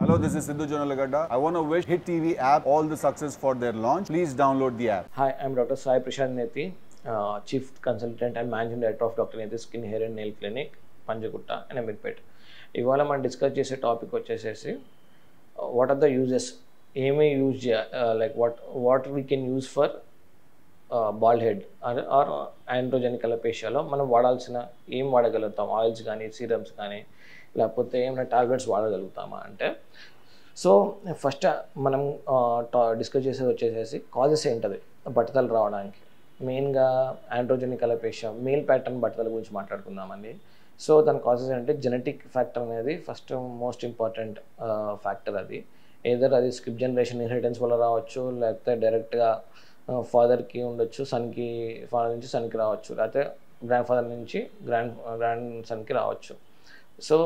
Hello, this is Sidhu Jonalagada. I want to wish Hit TV app all the success for their launch. Please download the app. Hi, I'm Dr. Sai Prashant Neti, uh, Chief Consultant and Managing Director of Dr. Neti Skin Hair and Nail Clinic, Panjagutta and Ameerpet ఇవాళ మనం discuss చేసే topic వచ్చేసేసి what are the uses ఏమి use చేయ like what what we can use for bald head or androgenic అలపేషియాలో మనం వాడాల్సిన ఏం వాడగలుగుతాం ఆయిల్స్ కానీ సీరమ్స్ కానీ లేకపోతే ఏమైనా టాబ్లెట్స్ వాడగలుగుతామా అంటే సో ఫస్ట్ మనం డిస్కస్ చేసేది వచ్చేసేసి కాజెస్ ఏంటది బట్టతలు రావడానికి మెయిన్గా ఆండ్రోజెనిక్ అలపేషియా మేల్ ప్యాటర్న్ బట్టతల గురించి మాట్లాడుకుందామండి సో దాని కాజెస్ అంటే జెనెటిక్ ఫ్యాక్టర్ అనేది ఫస్ట్ మోస్ట్ ఇంపార్టెంట్ ఫ్యాక్టర్ అది ఏదర్ అది స్కిప్ జనరేషన్ ఇన్హెరిటెన్స్ వల్ల రావచ్చు లేకపోతే డైరెక్ట్గా ఫాదర్కి ఉండొచ్చు సన్కి ఫాదర్ నుంచి సన్కి రావచ్చు లేకపోతే గ్రాండ్ ఫాదర్ నుంచి గ్రాండ్ గ్రాండ్ సన్కి రావచ్చు సో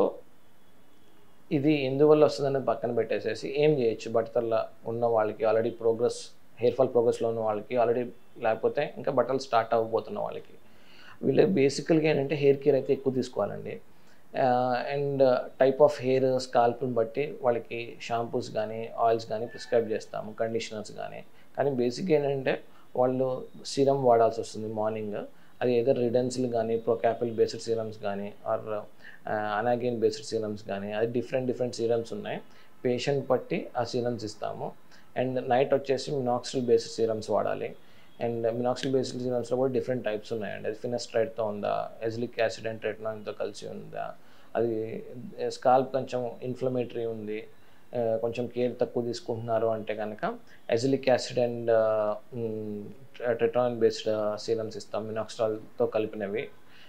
ఇది ఎందువల్ల వస్తుందని పక్కన పెట్టేసేసి ఏం చేయొచ్చు బట్టతల ఉన్న వాళ్ళకి ఆల్రెడీ ప్రోగ్రెస్ హెయిర్ ఫాల్ ప్రోగ్రెస్లో ఉన్న వాళ్ళకి ఆల్రెడీ లేకపోతే ఇంకా బట్టలు స్టార్ట్ అవ్వబోతున్న వాళ్ళకి వీళ్ళు బేసికల్గా ఏంటంటే హెయిర్ కేర్ అయితే ఎక్కువ తీసుకోవాలండి అండ్ టైప్ ఆఫ్ హెయిర్ స్కాల్ప్ని బట్టి వాళ్ళకి షాంపూస్ కానీ ఆయిల్స్ కానీ ప్రిస్క్రైబ్ చేస్తాము కండిషనర్స్ కానీ కానీ బేసిక్గా ఏంటంటే వాళ్ళు సీరం వాడాల్సి వస్తుంది మార్నింగ్ అది ఏదో రిడెన్సిల్ కానీ ప్రొకాపిల్ బేస్డ్ సీరమ్స్ కానీ ఆర్ అనాగైన్ బేస్డ్ సీరమ్స్ కానీ అది డిఫరెంట్ డిఫరెంట్ సీరమ్స్ ఉన్నాయి పేషెంట్ బట్టి ఆ సీరమ్స్ ఇస్తాము అండ్ నైట్ వచ్చేసి మినాక్సిల్ బేస్డ్ సీరమ్స్ వాడాలి అండ్ మినాక్సిల్ బేస్డ్ సీరమ్స్లో కూడా డిఫరెంట్ టైప్స్ ఉన్నాయండి అది ఫినస్ట్రైట్తో ఉందా ఎజిలిక్ యాసిడ్ అండ్ ట్రెట్నాయిన్తో కలిసి ఉందా అది స్కాల్ప్ కొంచెం ఇన్ఫ్లమేటరీ ఉంది కొంచెం కేర్ తక్కువ తీసుకుంటున్నారు అంటే కనుక azelaic acid and tretinoin based serums ఇస్తాం మినాక్స్టాల్తో కలిపినవి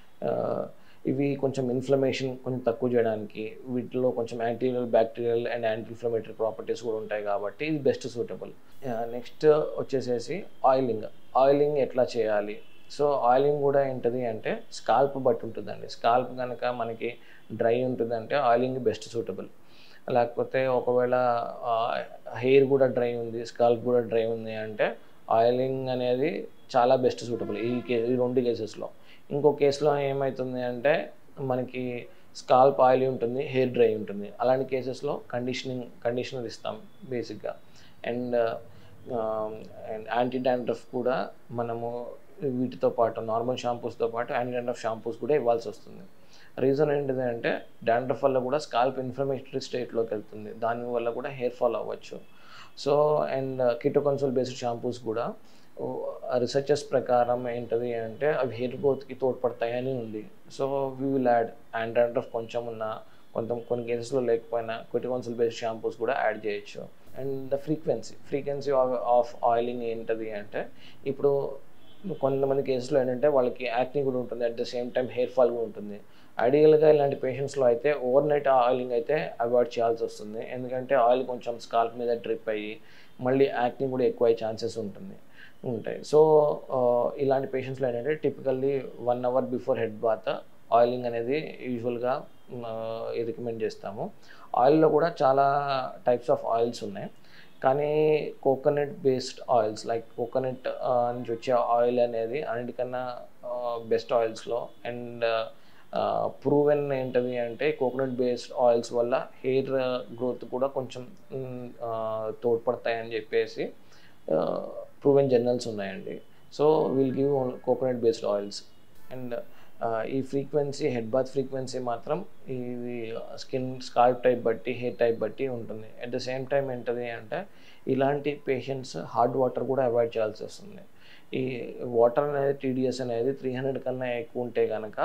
ఇవి కొంచెం ఇన్ఫ్లమేషన్ కొంచెం తక్కువ చేయడానికి వీటిలో కొంచెం యాంటీరియల్ bacterial and anti inflammatory properties కూడా ఉంటాయి కాబట్టి ఇది బెస్ట్ సూటబుల్ నెక్స్ట్ వచ్చేసేసి ఆయిలింగ్ ఆయిలింగ్ ఎట్లా చేయాలి సో ఆయిలింగ్ కూడా ఏంటది అంటే స్కాల్ప్ బట్టి ఉంటుందండి స్కాల్ప్ కనుక మనకి డ్రై ఉంటుందంటే ఆయిలింగ్ బెస్ట్ సూటబుల్ లేకపోతే ఒకవేళ హెయిర్ కూడా డ్రై ఉంది స్కాల్ప్ కూడా డ్రై ఉంది అంటే ఆయిలింగ్ అనేది చాలా బెస్ట్ సూటబుల్ ఈ కే ఈ రెండు కేసెస్లో ఇంకో కేసులో ఏమవుతుంది అంటే మనకి స్కాల్ప్ ఆయిల్ ఉంటుంది హెయిర్ డ్రై ఉంటుంది అలాంటి కేసెస్లో కండిషనింగ్ కండిషనర్ ఇస్తాం బేసిక్గా అండ్ అండ్ యాంటీ డాండ్రఫ్ కూడా మనము వీటితో పాటు నార్మల్ షాంపూస్తో పాటు యాంటీ డాండ్రఫ్ షాంపూస్ కూడా ఇవ్వాల్సి వస్తుంది రీజన్ ఏంటిది అంటే డాండ్రఫ్ వల్ల కూడా స్కాల్ప్ ఇన్ఫ్లమేటరీ స్టేట్లోకి వెళ్తుంది దానివల్ల కూడా హెయిర్ ఫాల్ అవ్వచ్చు so and ketoconazole based shampoos కూడా రీసెర్చెస్ ప్రకారం ఏంటది అంటే అవి హెయిర్ గ్రోత్కి తోడ్పడతాయని ఉంది so we will add and dandruff కొంచెం ఉన్న కొంత కొన్ని కేసెస్లో లేకపోయినా కిటోకన్సోల్ బేస్డ్ షాంపూస్ కూడా యాడ్ చేయొచ్చు and the frequency frequency of oiling ఏంటది అంటే ఇప్పుడు కొంతమంది కేసులో ఏంటంటే వాళ్ళకి యాక్ని కూడా ఉంటుంది at the same time hair fall కూడా ఉంటుంది ఐడియల్గా ఇలాంటి పేషెంట్స్లో అయితే ఓవర్ నైట్ ఆయిలింగ్ అయితే అవాయిడ్ చేయాల్సి వస్తుంది ఎందుకంటే ఆయిల్ కొంచెం స్కాల్ప్ మీద డ్రిప్ అయ్యి మళ్ళీ యాక్ని కూడా ఎక్కువ అయ్యే ఛాన్సెస్ ఉంటుంది ఉంటాయి సో ఇలాంటి పేషెంట్స్లో ఏంటంటే typically one hour before head bath oiling అనేది యూజువల్గా రికమెండ్ చేస్తాము ఆయిల్లో కూడా చాలా టైప్స్ ఆఫ్ ఆయిల్స్ ఉన్నాయి కానీ coconut based oils like coconut నుంచి వచ్చే ఆయిల్ అనేది అన్నిటికన్నా బెస్ట్ ఆయిల్స్లో అండ్ ప్రూవెన్ ఏంటది అంటే కోకోనట్ బేస్డ్ ఆయిల్స్ వల్ల హెయిర్ గ్రోత్ కూడా కొంచెం తోడ్పడతాయని చెప్పేసి ప్రూవెన్ జర్నల్స్ ఉన్నాయండి so will give coconut based oils and ఈ ఫ్రీక్వెన్సీ హెడ్ బాత్ ఫ్రీక్వెన్సీ మాత్రం ఇది స్కిన్ స్కాల్ప్ టైప్ బట్టి హెయిర్ టైప్ బట్టి ఉంటుంది అట్ ద సేమ్ టైం ఏంటది అంటే ఇలాంటి పేషెంట్స్ హార్డ్ వాటర్ కూడా అవాయిడ్ చేయాల్సి వస్తుంది ఈ వాటర్ అనేది టీడీఎస్ అనేది త్రీ హండ్రెడ్ కన్నా ఎక్కువ ఉంటే కనుక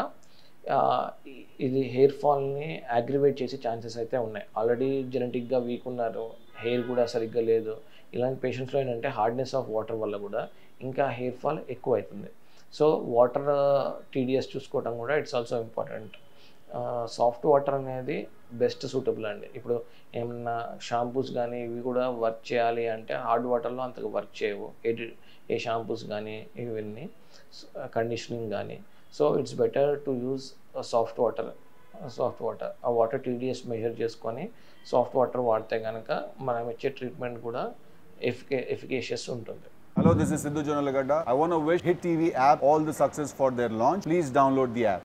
ఇది హెయిర్ ఫాల్ని అగ్రివేట్ చేసే ఛాన్సెస్ అయితే ఉన్నాయి ఆల్రెడీ జెనెటిక్గా వీక్ ఉన్నారు హెయిర్ కూడా సరిగ్గా లేదు ఇలాంటి పేషెంట్స్లో ఏంటంటే హార్డ్నెస్ ఆఫ్ వాటర్ వల్ల కూడా ఇంకా హెయిర్ ఫాల్ ఎక్కువ అవుతుంది సో వాటర్ టీడీఎస్ చూసుకోవడం కూడా it's also important soft water అనేది బెస్ట్ సూటబుల్ అండి ఇప్పుడు ఏమన్నా షాంపూస్ కానీ ఇవి కూడా వర్క్ చేయాలి అంటే హార్డ్ వాటర్లో అంతగా వర్క్ చేయవు ఏ ఏ షాంపూస్ కానీ ఇవన్నీ కండిషనింగ్ కానీ so it's better to use soft water soft water ఆ వాటర్ టీడీఎస్ మెజర్ చేసుకొని సాఫ్ట్ వాటర్ వాడితే కనుక మనం ఇచ్చే ట్రీట్మెంట్ కూడా ఎఫికే ఎఫికేషియస్ ఉంటుంది Hello, this is Sidhu Jonalagada. I want to wish Hit TV app all the success for their launch. Please download the app.